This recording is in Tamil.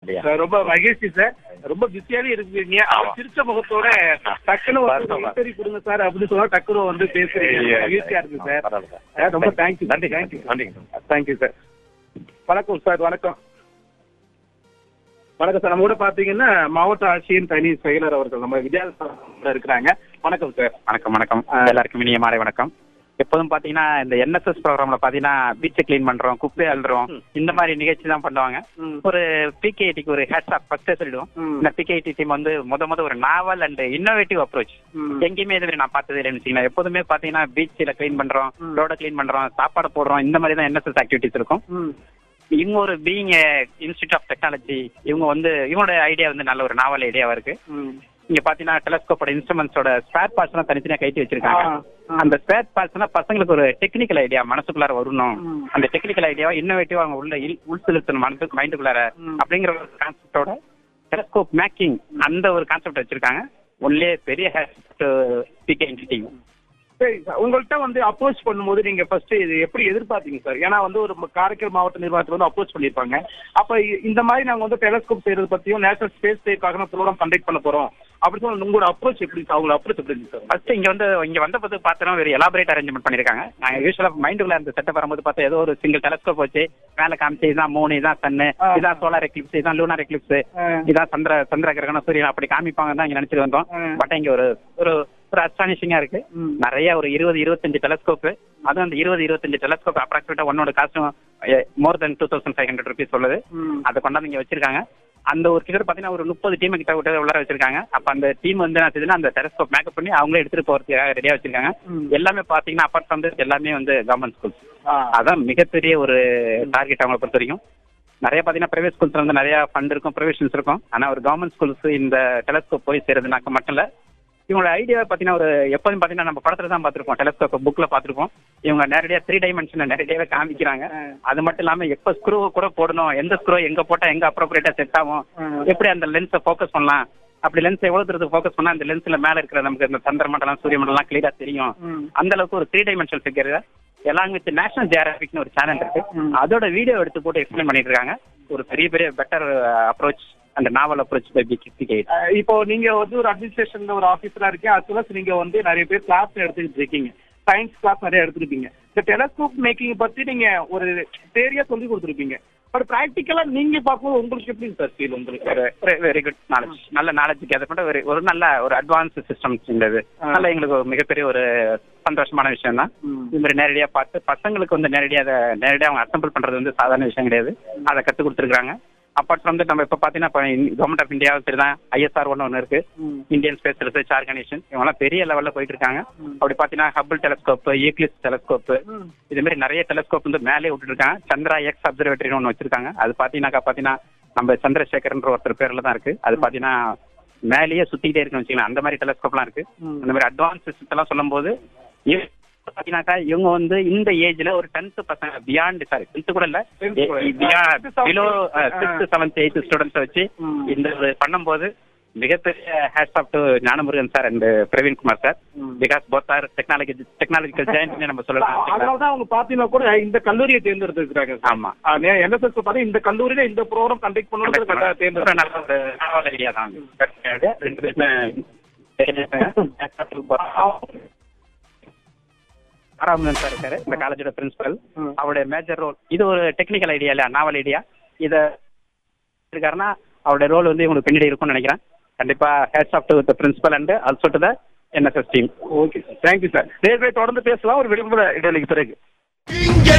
அப்படியா சார், ரொம்ப மகிழ்ச்சி சார் ரொம்ப பிஸியாவே இருக்கீங்க ஆமா. சிரிச்ச முகத்தோட டக்குன்னு வந்து பரவாயில்ல. இன்டர்வியூ கொடுங்க சார் அப்படின்னு சொன்னா டக்குனு வந்து பேசுறீங்க மகிழ்ச்சியா இருக்கு சார் பரவாயில்ல சார். சார், ரொம்ப தேங்க்யூ நன்றி தேங்க்யூ நன்றிங்க தேங்க்யூ சார் வணக்கம் சார் வணக்கம் வணக்கம் சார் நம்ம கூட பாத்தீங்கன்னா மாவட்ட ஆட்சியின் தனி செயலர் அவர்கள் நம்ம வித்யாசாரம் இருக்கிறாங்க வணக்கம் சார் வணக்கம் வணக்கம் எல்லாருக்கும் இனிய மாலை வணக்கம் எப்போதும் பாத்தீங்கன்னா இந்த என்எஸ்எஸ் ப்ரோக்ராம்ல பாத்தீங்கன்னா பீச்சை க்ளீன் பண்றோம் குப்பை அள்ளுறோம் இந்த மாதிரி நிகழ்ச்சி தான் பண்ணுவாங்க ம். ஒரு பிகேடிக்கு ஒரு ஹேட்ஸ் ஆஃப் ஃபர்ஸ்டே சொல்லிடுவோம் ம். இந்த பிகேடி டீம் வந்து முத முத ஒரு நாவல் அண்ட் இன்னோவேட்டிவ் அப்ரோச் ம். எங்கேயுமே இது மாதிரி நான் பார்த்தது இல்லைன்னு வச்சுக்கோங்களேன். எப்போதுமே பாத்தீங்கன்னா பீச்சில் க்ளீன் பண்றோம் ம். ரோட க்ளீன் பண்றோம் சாப்பாடு போடுறோம் இந்த மாதிரி தான் என்எஸ்எஸ் ஆக்டிவிட்டிஸ் இருக்கும் ம். இவங்க ஒரு பீயிங் இன்ஸ்டியூட் ஆஃப் டெக்னாலஜி இவங்க வந்து இவங்களோட ஐடியா வந்து நல்ல ஒரு நாவல் ஐடியாவா இருக்கு ம். இங்க பாத்தீங்கன்னா டெலஸ்கோப்போட இன்ஸ்ட்ருமெண்ட்ஸோட ஸ்பேர் பார்ட்ஸ் எல்லாம் தனித்தனியா கைட்டி வச்சிருக்காங்க ஆ, ஆ. அந்த ஸ்பேர் பார்ட்ஸ்னா பசங்களுக்கு ஒரு டெக்னிக்கல் ஐடியா மனசுக்குள்ளார வரணும் ம். அந்த டெக்னிக்கல் ஐடியாவை இன்னோவேட்டிவா அவங்க உள்ள இல்- உள்செலுத்தணும் மனசு மைண்டுக்குள்ளார ம். அப்படிங்கிற ஒரு கான்செப்டோட டெலஸ்கோப் மேக்கிங் அந்த ஒரு கான்செப்ட் வச்சிருக்காங்க ஒன்லே பெரிய பிகே என்டிட்டி சரி சார் உங்கள்கிட்ட வந்து அப்ரோச் பண்ணும்போது நீங்க ஃபர்ஸ்ட் இது எப்படி எதிர்பார்த்தீங்க சார் ஏன்னா வந்து ஒரு காரைக்கால் மாவட்ட நிர்வாகத்தில் வந்து அப்ரோச் பண்ணியிருப்பாங்க அப்ப இ- இந்த மாதிரி நாங்க வந்து டெலஸ்கோப் செய்யறது பத்தியும் நேஷனல் ஸ்பேஸ் டேக்காக ப்ரோக்ராம் கண்டக்ட் பண்ண போறோம் அப்படி சொல்லி உங்களோட அப்ரோச் எப்படி சார் உங்களோட அப்ரோச் எப்படி இருந்துச்சு சார் ஃபர்ஸ்ட் இங்க வந்து இங்க வந்த போது பார்த்தோன்னா ஒரு எலாபரேட் அரேஞ்ச்மெண்ட் பண்ணிருக்காங்க நாங்க யூஸ்வலா மைண்டுக்குள்ள அந்த செட்டப் வரும்போது பார்த்தா ஏதோ ஒரு சிங்கிள் டெலஸ்கோப் வச்சு மேல காமிச்சு இதான் மூணு இதான் சன்னு ஆ. இதான் சோலார் எக்லிப்ஸ் இதான் லூனார் எக்லிப்ஸ் ஆ. இதான் சந்திர சந்திர கிரகணம் சூரியன் அப்படி காமிப்பாங்க தான் இங்க நினைச்சிட்டு வந்தோம் ஆ. பட் இங்க ஒரு ஒரு ஒரு அஸ்டானிஷிங்கா இருக்கு ம். நிறைய ஒரு இருபது இருபத்தஞ்சு டெலஸ்கோப் அதுவும் அந்த இருபது இருபத்தஞ்சு டெலஸ்கோப் அப்ராக்சிமேட்டா ஒன்னோட காஸ்டும் more than two thousand five hundred rupees சொல்லுது ம். அதை கொண்டாந்து இங்க வச்சிருக்காங்க அந்த ஒரு கிட்ட பாத்தீங்கன்னா ஒரு முப்பது டீம் கிட்ட விட்டு உள்ளார வச்சிருக்காங்க அப்ப அந்த டீம் வந்து என்ன செய்யுதுன்னா அந்த டெலஸ்கோப் மேக்கப் பண்ணி அவங்களே எடுத்துட்டு போறதுக்காக ரெடியா வச்சிருக்காங்க ம். எல்லாமே பாத்தீங்கன்னா அப்பார்ட் ஃப்ரம் எல்லாமே வந்து கவர்மெண்ட் ஸ்கூல்ஸ் ஆ. அதான் மிகப்பெரிய ஒரு டார்கெட் அவங்களை பொறுத்த வரைக்கும் நிறைய பாத்தீங்கன்னா பிரைவேட் ஸ்கூல்ஸ்ல வந்து நிறைய ஃபண்ட் இருக்கும் ப்ரொவிஷன்ஸ் இருக்கும் ஆனா ஒரு கவர்மெண்ட் ஸ்கூல்ஸ் இந்த டெலஸ்கோப் போய் சேருதுனாக்க மட்டும் இல்ல இவங்களோட ஐடியா பாத்தீங்கன்னா ஒரு எப்போதும் பாத்தீங்கன்னா நம்ம படத்துல தான் பார்த்திருப்போம் டெலஸ்கோப் புக்ல பார்த்திருப்போம் இவங்க நேரடியா த்ரீ டைமென்ஷன்ல நேரடியாவே காமிக்கிறாங்க அது மட்டும் இல்லாம எப்ப ஸ்க்ரூ கூட போடணும் எந்த ஸ்க்ரூ எங்க போட்டா எங்க அப்ரோப்ரியேட்டா செட் ஆகும் ம். எப்படி அந்த லென்ஸை ஃபோக்கஸ் பண்ணலாம் அப்படி லென்ஸ் எவ்வளவு தூரத்துக்கு ஃபோக்கஸ் பண்ணா அந்த லென்ஸ்ல மேல இருக்கிற நமக்கு இந்த சந்திர மண்டலம் சூரிய மண்டலம் கிளியரா தெரியும் ம். அந்த அளவுக்கு ஒரு த்ரீ டைமென்ஷன் ஃபிகர் எல்லாம் வித் நேஷனல் ஜியாகிரபிக்னு ஒரு சேனல் இருக்கு ம். அதோட வீடியோ எடுத்து போட்டு எக்ஸ்பிளைன் பண்ணிட்டு இருக்காங்க ஒரு பெரிய பெரிய பெட்டர் அப்ரோச் அந்த நாவல் அப்ரோச் பை பிகே அஹ் இப்போ நீங்க வந்து ஒரு அட்மினிஸ்ட்ரேஷன்ல ஒரு ஆபீசரா இருக்கீங்க அது பிளஸ் நீங்க வந்து நிறைய பேர் கிளாஸ் எடுத்துக்கிட்டு இருக்கீங்க சயின்ஸ் கிளாஸ் நிறைய எடுத்திருப்பீங்க இந்த டெலஸ்கோப் மேக்கிங் பத்தி நீங்க ஒரு தேரியா சொல்லி கொடுத்துருப்பீங்க பட் பிராக்டிக்கலா நீங்க பார்க்கும்போது உங்களுக்கு எப்படி சார் ஃபீல் உங்களுக்கு ஒரு வெரி குட் நாலேஜ் நல்ல நாலேஜ் கேதர் பண்ண ஒரு ஒரு நல்ல ஒரு அட்வான்ஸ் சிஸ்டம்ஸ் இந்த இது ஆ. நல்ல எங்களுக்கு ஒரு மிகப்பெரிய ஒரு சந்தோஷமான விஷயம் தான் ம். இது மாதிரி நேரடியா பார்த்து பசங்களுக்கு வந்து நேரடியா அதை நேரடியா அவங்க அசம்பிள் பண்றது வந்து சாதாரண விஷயம் கிடையாது அதை கத்து கொடுத்துருக்காங்க அப்பார்ட் ஃப்ரம் நம்ம இப்ப பாத்தீங்கன்னா கவர்மெண்ட் ஆஃப் இந்தியா சரி தான் ஐஎஸ்ஆர் ஒன்று ஒன்று இருக்கு ம். இந்தியன் ஸ்பேஸ் ரிசர்ச் ஆர்கனைசேஷன் இவங்கெல்லாம் பெரிய லெவல்ல போயிட்டு இருக்காங்க ம். அப்படி பாத்தீங்கன்னா ஹபிள் டெலஸ்கோப் ஈக்லிஸ் டெலஸ்கோப் ம். இது மாதிரி நிறைய டெலஸ்கோப் வந்து மேலே விட்டுட்டு இருக்காங்க சந்திரா எக்ஸ் அப்சர்வேட்டரின்னு ஒன்று வச்சிருக்காங்க அது பாத்தீங்கன்னாக்கா பாத்தீங்கன்னா நம்ம சந்திரசேகர்ன்ற ஒருத்தர் பேர்ல தான் இருக்கு அது பாத்தீங்கன்னா மேலேயே சுத்திக்கிட்டே இருக்குன்னு வச்சுக்கலாம் அந்த மாதிரி டெலஸ்கோப்லாம் இருக்கு ம். அந்த மாதிரி அட்வான்ஸ் சிஸ்டம்லாம் சொல்லும்போது இவ- பாத்தீங்கன்னாக்கா இவங்க வந்து இந்த ஏஜ்ல ஒரு டென்த் பசங்க பியாண்ட் சாரி டென்த் கூட இல்ல Tenth கூட. Below sixth seventh eighth students வச்சு ம். இந்த ஒரு பண்ணும்போது மிகப்பெரிய hats off to Gnanamurugan sir and Praveen Kumar sir ம். Because both are technology technological giant நம்ம சொல்லலாம் அதனாலதான் அவங்க பாத்தீங்கன்னா கூட இந்த கல்லூரியை தேர்ந்தெடுத்திருக்காங்க ஆமா என்எஸ்எஸ் பாத்தீங்கன்னா இந்த கல்லூரியில இந்த ப்ரோக்ராம் கண்டக்ட் பண்ணணும் ஒரு தேர்ந்தெடுத்து நல்ல ஒரு நாவல் ஐடியா தான் ரெண்டு பேருமே ஆராமன் சார் இருக்காரு இந்த காலேஜோட பிரின்சிபல் ம். அவருடைய மேஜர் ரோல் இது ஒரு டெக்னிக்கல் ஐடியா இல்ல நாவல் ஐடியா இத இருக்காருன்னா அவருடைய ரோல் வந்து இவங்களுக்கு பின்னாடி இருக்கும்னு நினைக்கிறேன் கண்டிப்பா hats off to the principal and also to the NSS team okay sir thank you sir நேர்களை தொடர்ந்து பேசலாம் ஒரு விடுமுறை இடைவெளிக்கு பிறகு இங்கே